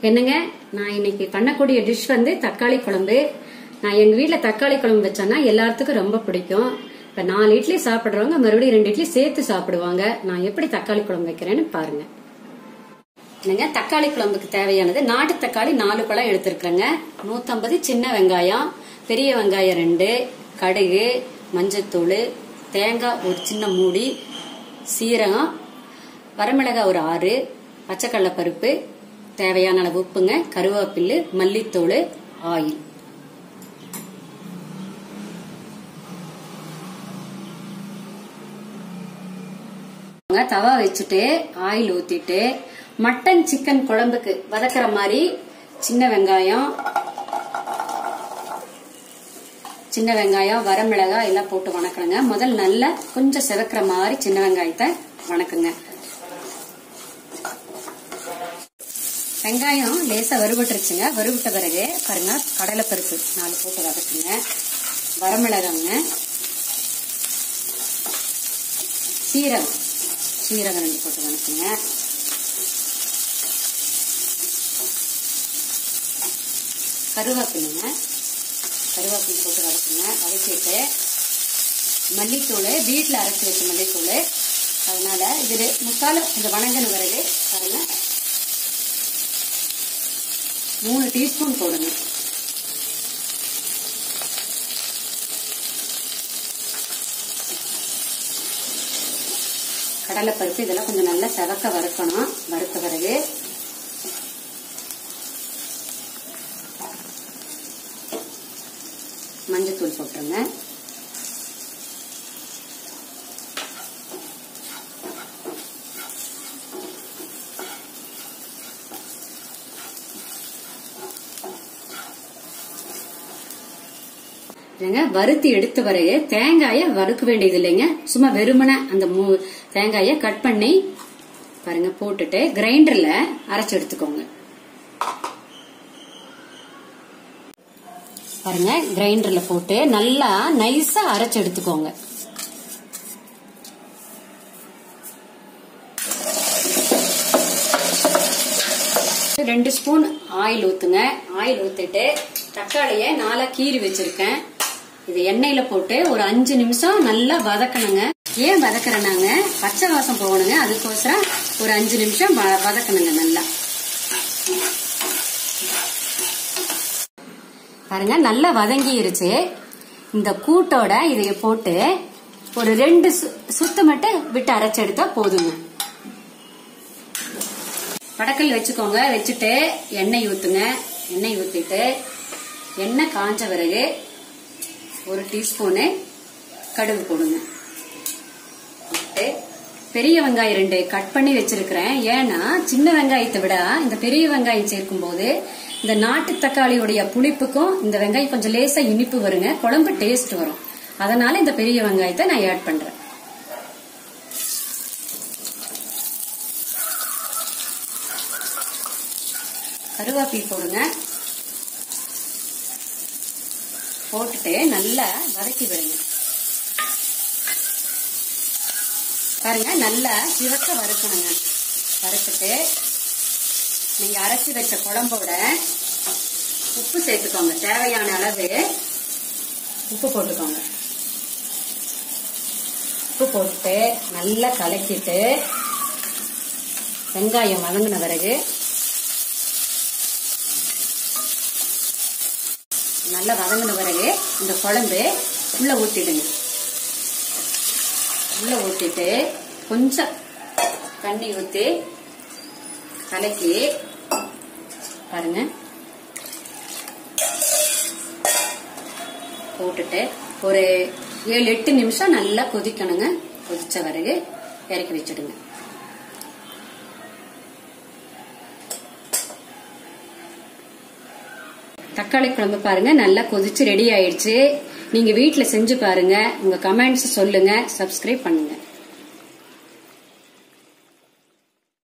என்னங்க நான் இன்னைக்கு பண்ணக்கூடிய டிஷ் வந்து தக்காளி குழம்பு நான் எங்க வீட்ல தக்காளி குழம்பு வச்சேன்னா எல்லாத்துக்கும் ரொம்ப பிடிக்கும் இப்ப நாலு இட்லி சாப்பிடுறவங்க மறுபடியும் ரெண்டு இட்லி சேர்த்து சாப்பிடுவாங்க நான் எப்படி தக்காளி குழம்பு வைக்கிறேன்னு பாருங்க என்னங்க தக்காளி குழம்புக்கு தேவையானது நாட்டு தக்காளி நாலு பழம் எடுத்திருக்கிறேங்க நூத்தம்பது சின்ன வெங்காயம் பெரிய வெங்காயம் ரெண்டு கடுகு மஞ்சத்தூள் தேங்காய் ஒரு சின்ன மூடி சீரகம் வரமிளகாய் ஒரு ஆறு பச்சைக்கடலை பருப்பு தேவையான அளவு உப்புங்க கருவேப்பில்லு மல்லித்தூள் ஆயில் தவா வச்சுட்டு ஆயில் ஊத்திட்டு மட்டன் சிக்கன் குழம்புக்கு வதக்குற மாதிரி சின்ன வெங்காயம் சின்ன வெங்காயம் வரமிளகாய் எல்லாம் போட்டு வணக்கணுங்க முதல் நல்லா கொஞ்சம் செவக்கிற மாதிரி சின்ன வெங்காயத்தை வணக்குங்க வெங்காயம் லேசா வறுபட்டுருச்சுங்க வறுபட்ட பிறகு பாருங்க கடலைப்பருப்பு நாலு போட்டு வதக்குங்க வரமிளகாங்க சீரகம் சீரகம் ரெண்டு போட்டு வதக்குங்க கருவேப்பிலைங்க கருவேப்பிலை போட்டு வதக்குங்க வதக்கிட்டு மல்லித்தூள் வீட்டில் அரைச்சி வச்ச மல்லித்தூள் அதனால இது முக்கால் இந்த வணங்கின பிறகு பாருங்க மூணு டீஸ்பூன் போடுங்க கடலைப்பருப்பு இதெல்லாம் கொஞ்சம் நல்லா செவக்க வறுக்கணும் வறுத்த பிறகு மஞ்சத்தூள் போட்டுருங்க ஏங்க வறுத்து எடுத்த பிறகு தேங்காய வறுக்க வேண்டியது இல்லைங்க சும்மா வெறுமன அந்த மூ- தேங்காய கட் பண்ணி பாருங்க போட்டுட்டு கிரைண்டர்ல அரைச்சு எடுத்துக்கோங்க பாருங்க கிரைண்டர்ல போட்டு நல்லா நைஸா அரைச்சு எடுத்துக்கோங்க ரெண்டு ஸ்பூன் ஆயில் ஊத்துங்க ஆயில் ஊத்திட்டு தக்காளிய நாலா கீறி வச்சிருக்கேன் இது எண்ணெயில போட்டு ஒரு அஞ்சு நிமிஷம் நல்லா வதக்கணுங்க ஏன் வதக்குறேனாங்க பச்சை வாசம் போகணுங்க அதுக்கோசரம் ஒரு அஞ்சு நிமிஷம் வ- வதக்கணுங்க நல்லா பாருங்க நல்லா வதங்கிருச்சு இந்த கூட்டோட இதைய போட்டு ஒரு ரெண்டு சு- சுத்து மட்டும் விட்டு அரைச்செடுத்தா போதுங்க வடக்கல் வச்சுக்கோங்க வச்சுட்டு எண்ணெய் ஊத்துங்க எண்ணெய் ஊத்திட்டு எண்ணெய் காஞ்ச பிறகு ஒரு டீஸ்பூனு கடுகு போடுங்க போட்டு பெரிய வெங்காயம் ரெண்டு கட் பண்ணி வச்சிருக்கிறேன் ஏன்னா சின்ன வெங்காயத்தை விட இந்த பெரிய வெங்காயம் சேர்க்கும் போது இந்த நாட்டு தக்காளியுடைய புளிப்புக்கும் இந்த வெங்காயம் கொஞ்சம் லேசா இனிப்பு வருங்க குழம்பு டேஸ்ட் வரும் அதனால இந்த பெரிய வெங்காயத்தை நான் ஆட் பண்றேன் கருவேப்பிலை போடுங்க போட்டுட்டு நல்லா வதக்கி விடுங்க பாருங்க நல்லா சிவக்க வறுக்கணுங்க வறுத்துட்டு நீங்க அரைச்சி வச்ச குழம்போட உப்பு சேர்த்துக்கோங்க தேவையான அளவு உப்பு போட்டுக்கோங்க உப்பு போட்டுட்டு நல்லா கலக்கிட்டு வெங்காயம் வதங்கின பிறகு நல்லா வதங்கின பிறகு இந்த குழம்பு உள்ள ஊத்திடுங்க உள்ள ஊத்திட்டு கொஞ்சம் தண்ணி ஊத்தி கலக்கி பாருங்க போட்டுட்டு ஒரு ஏழு எட்டு நிமிஷம் நல்லா கொதிக்கணுங்க கொதிச்ச பிறகு இறக்கி வச்சிடுங்க தக்காளி குழம்பு பாருங்க நல்லா கொதிச்சு ரெடி ஆயிடுச்சு நீங்க வீட்ல செஞ்சு பாருங்க உங்க கமெண்ட்ஸ் சொல்லுங்க சப்ஸ்கிரைப் பண்ணுங்க